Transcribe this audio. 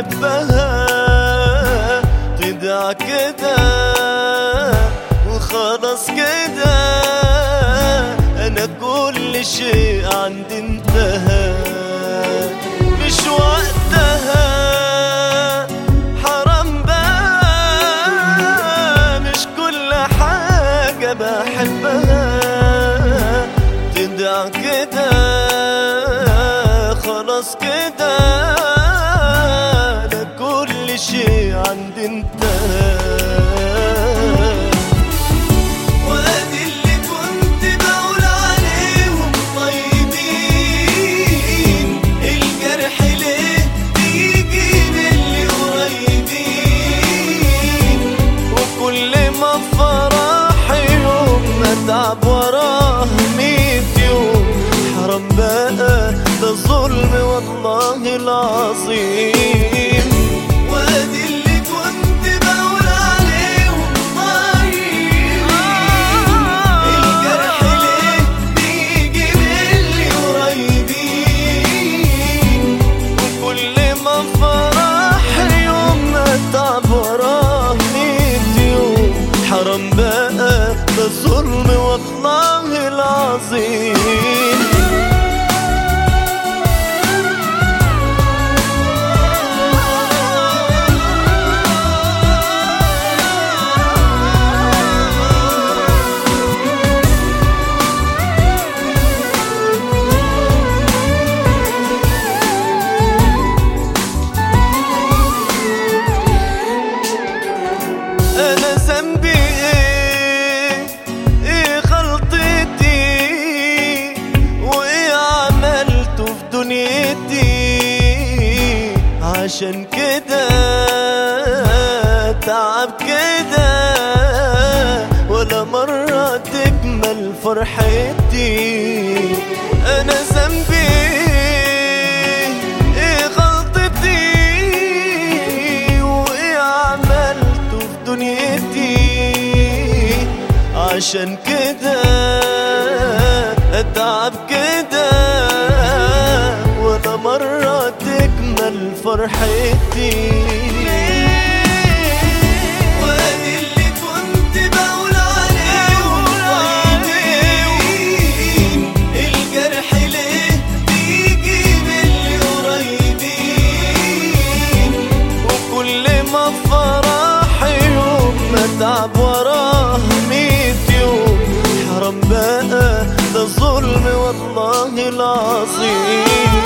بحبها تدع كده وخلاص كده انا كل شيء عندي انتهى مش وقتها حرام بقى مش كل حاجة بحبها تدع كده خلاص كده انا كل شيء عندي انتهى وادي اللي كنت بقول عليهم طيبين الجرح ليه بيجي من اللي قريبين وكل ما فرح يوم اتعب وراه ميت يوم حرام بقى ده ظلم والله العظيم وادي اللي كنت بقول عليهم طيبين الجرح ليه بيجي من اللي قريبين وكل ما فرح يوم اتعب وراه ميت يوم حرام بقى ده ظلم والله العظيم انا ذنبي ايه ايه غلطتي وايه عملته في دنيتي عشان كده تعب كده ولا مرة تكمل فرحتي انا ذنبي ايه غلطتي وايه عملته في دنيتي عشان كده اتعب كده ولا مرة تكمل فرحتي وادي اللي كنت بقول عليهم طيبين الجرح ليه بيجي من اللي قريبين وكل ما فرح يوم اتعب وراه ميت يوم حرام بقى ده ظلم والله العظيم